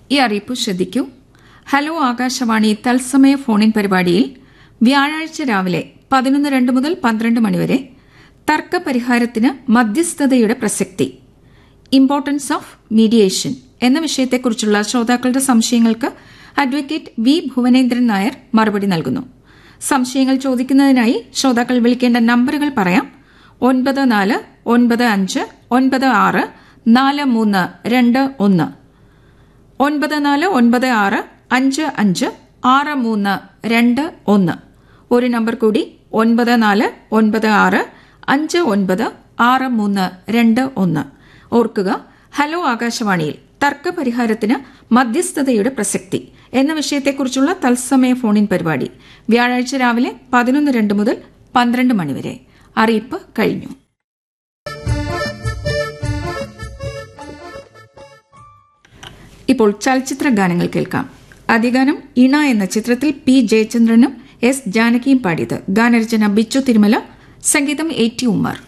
ഈ അറിയിപ്പ് ശ്രദ്ധിക്കൂ ഹലോ ആകാശവാണി തത്സമയ ഫോണിൻ പരിപാടിയിൽ വ്യാഴാഴ്ച രാവിലെ പതിനൊന്ന് രണ്ട് മുതൽ പന്ത്രണ്ട് മണിവരെ തർക്കപരിഹാരത്തിന് മധ്യസ്ഥതയുടെ പ്രസക്തി ഇമ്പോർട്ടൻസ് ഓഫ് മീഡിയേഷൻ എന്ന വിഷയത്തെക്കുറിച്ചുള്ള ശ്രോതാക്കളുടെ സംശയങ്ങൾക്ക് അഡ്വക്കേറ്റ് വി ഭുവനേന്ദ്രൻ നായർ മറുപടി നൽകുന്നു സംശയങ്ങൾ ചോദിക്കുന്നതിനായി ശ്രോതാക്കൾ വിളിക്കേണ്ട നമ്പറുകൾ പറയാം ഒൻപത് നാല് ഒൻപത് അഞ്ച് ഒൻപത് ആറ് നാല് മൂന്ന് രണ്ട് ഒന്ന് ഒൻപത് നാല് ഒൻപത് ആറ് അഞ്ച് അഞ്ച് ആറ് മൂന്ന് രണ്ട് ഒന്ന് ഒരു നമ്പർ കൂടി ഒൻപത് നാല് ഒൻപത് ആറ് അഞ്ച് ഒൻപത് ആറ് മൂന്ന് രണ്ട് ഒന്ന് ഓർക്കുക ഹലോ ആകാശവാണിയിൽ തർക്കപരിഹാരത്തിന് മധ്യസ്ഥതയുടെ പ്രസക്തി എന്ന വിഷയത്തെക്കുറിച്ചുള്ള തത്സമയ ഫോണിൻ പരിപാടി വ്യാഴാഴ്ച രാവിലെ പതിനൊന്ന് രണ്ട് മുതൽ പന്ത്രണ്ട് മണിവരെ അറിയിപ്പ് കഴിഞ്ഞു ഇപ്പോൾ ചലച്ചിത്ര ഗാനങ്ങൾ കേൾക്കാം അതിഗാനം ഇണ എന്ന ചിത്രത്തിൽ പി ജയചന്ദ്രനും എസ് ജാനകിയും പാടിയത് ഗാനരചന ബിച്ചു തിരുമല സംഗീതം എ ടി ഉമ്മർ